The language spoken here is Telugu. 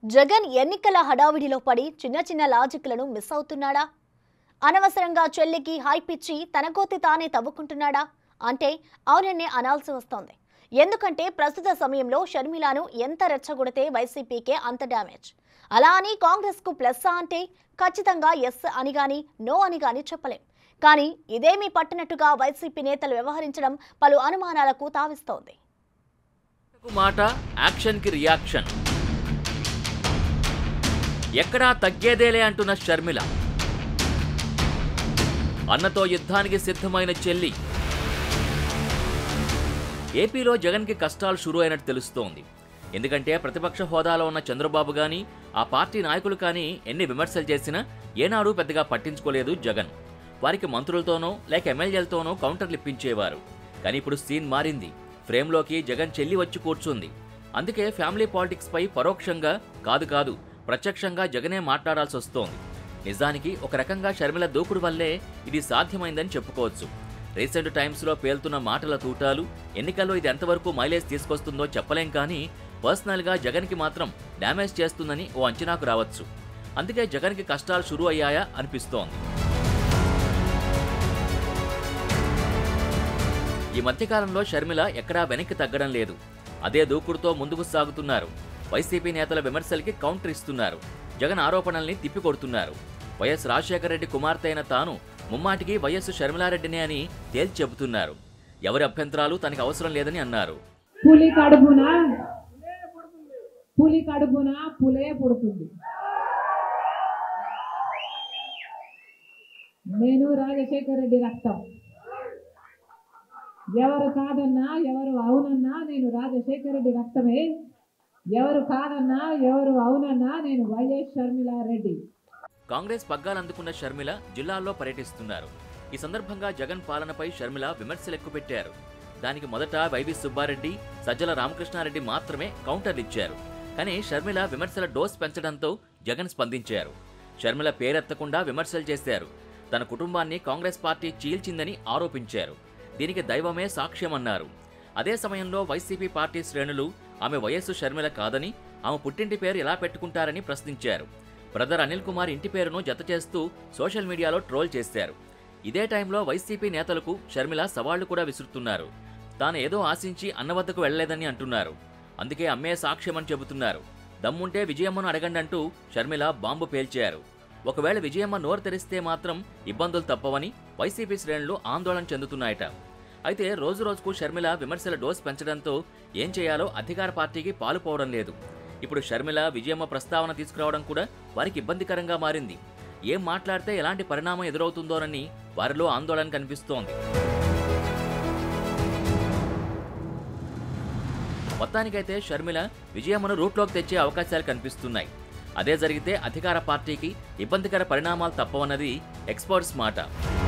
జగన్ ఎన్నికల హడావిడిలో పడి చిన్న చిన్న లాజిక్లను మిస్ అవుతున్నాడా అనవసరంగా చెల్లికి హైప్ ఇచ్చి తన కోతి తానే తవ్వుకుంటున్నాడా అంటే అవునన్నే అనాల్సి వస్తోంది ఎందుకంటే ప్రస్తుత సమయంలో షర్మిలాను ఎంత రెచ్చగొడితే వైసీపీకే అంత డ్యామేజ్ అలా అని కాంగ్రెస్కు ప్లస్ అంటే ఖచ్చితంగా ఎస్ అని గాని నో అని గాని చెప్పలేం కానీ ఇదేమీ పట్టినట్టుగా వైసీపీ నేతలు వ్యవహరించడం పలు అనుమానాలకు తావిస్తోంది మాటకు మాట యాక్షన్కి రియాక్షన్ ఎక్కడా తగ్గేదేలే అంటున్న షర్మిల అన్నతో యుద్ధానికి సిద్ధమైన చెల్లి ఏపీలో జగన్కి కష్టాలు షురూ అయినట్టు తెలుస్తోంది ఎందుకంటే ప్రతిపక్ష హోదాలో ఉన్న చంద్రబాబు గాని ఆ పార్టీ నాయకులు కానీ ఎన్ని విమర్శలు చేసినా ఏనాడు పెద్దగా పట్టించుకోలేదు జగన్ వారికి మంత్రులతోనో లేక ఎమ్మెల్యేలతోనో కౌంటర్లు ఇప్పించేవారు కానీ ఇప్పుడు సీన్ మారింది ఫ్రేమ్లోకి జగన్ చెల్లి వచ్చి కూర్చుంది అందుకే ఫ్యామిలీ పాలిటిక్స్ పై పరోక్షంగా కాదు కాదు ప్రత్యక్షంగా జగనే మాట్లాడాల్సి వస్తోంది నిజానికి ఒక రకంగా షర్మిల దూకుడు వల్లే ఇది సాధ్యమైందని చెప్పుకోవచ్చు రీసెంట్ టైమ్స్లో పేలుతున్న మాటల తూటాలు ఎన్నికల్లో ఇది ఎంతవరకు మైలేజ్ తీసుకొస్తుందో చెప్పలేం కానీ పర్సనల్గా జగన్కి మాత్రం డ్యామేజ్ చేస్తుందని ఓ అంచనాకు రావచ్చు అందుకే జగన్కి కష్టాలు షురూ అయ్యాయా అనిపిస్తోంది ఈ మధ్యకాలంలో షర్మిల ఎక్కడా వెనక్కి తగ్గడం లేదు అదే దూకుడుతో ముందుకు సాగుతున్నారు వైసీపీ నేతల విమర్శలకి కౌంటర్ ఇస్తున్నారు జగన్ ఆరోపణల్ని తిప్పికొడుతున్నారు వైఎస్ రాజశేఖర రెడ్డి కుమార్తె అయిన తాను ముమ్మాటికి వైఎస్ షర్మిలారెడ్డినే అని తేల్చి చెబుతున్నారు ఎవరి అభ్యంతరాలు తనకి అవసరం లేదని అన్నారు పులి కడుపున పులి కడుపున పులే పుడుతుంది నేను రాజశేఖర రెడ్డి రక్తం ఎవరు కాదన్నా ఎవరు అవునన్నా నేను రాజశేఖర రెడ్డి రక్తమే ఎవరు కాదన్నా ఎవరు అవునన్నా నేను వైఎస్ షర్మిలా రెడ్డి కాంగ్రెస్ పగ్గాలు అందుకున్న షర్మిల జిల్లాల్లో పర్యటిస్తున్నారు ఈ సందర్భంగా జగన్ పాలనపై షర్మిల విమర్శలు ఎక్కుపెట్టారు దానికి మొదట వైవి సుబ్బారెడ్డి సజ్జల రామకృష్ణారెడ్డి మాత్రమే కౌంటర్లు ఇచ్చారు కానీ షర్మిల విమర్శల డోస్ పెంచడంతో జగన్ స్పందించారు షర్మిల పేరెత్తకుండా విమర్శలు చేశారు తన కుటుంబాన్ని కాంగ్రెస్ పార్టీ చీల్చిందని ఆరోపించారు దీనికి దైవమే సాక్ష్యమన్నారు అదే సమయంలో వైసీపీ పార్టీ శ్రేణులు ఆమె వయస్సు షర్మిల కాదని ఆమె పుట్టింటి పేరు ఎలా పెట్టుకుంటారని ప్రశ్నించారు బ్రదర్ అనిల్ కుమార్ ఇంటి పేరును జత చేస్తూ సోషల్ మీడియాలో ట్రోల్ చేశారు ఇదే టైంలో వైసీపీ నేతలకు షర్మిల సవాళ్లు కూడా విసురుతున్నారు తాను ఏదో ఆశించి అన్న వద్దకు వెళ్లలేదని అంటున్నారు అందుకే అమ్మే సాక్ష్యమని చెబుతున్నారు దమ్ముంటే విజయమ్మను అడగండి అంటూ షర్మిల బాంబు పేల్చారు ఒకవేళ విజయమ్మ నోరు తెరిస్తే మాత్రం ఇబ్బందులు తప్పవని వైసీపీ శ్రేణులు ఆందోళన చెందుతున్నాయట అయితే రోజు రోజుకు షర్మిల విమర్శల డోస్ పెంచడంతో ఏం చేయాలో అధికార పార్టీకి పాలుపోవడం లేదు ఇప్పుడు షర్మిల విజయమ్మ ప్రస్తావన తీసుకురావడం కూడా వారికి ఇబ్బందికరంగా మారింది ఏం మాట్లాడితే ఎలాంటి పరిణామం ఎదురవుతుందోనని వారిలో ఆందోళన కనిపిస్తోంది మొత్తానికైతే షర్మిల విజయమ్మను రూట్లోకి తెచ్చే అవకాశాలు కనిపిస్తున్నాయి అదే జరిగితే అధికార పార్టీకి ఇబ్బందికర పరిణామాలు తప్పవన్నది ఎక్స్పర్ట్స్ మాట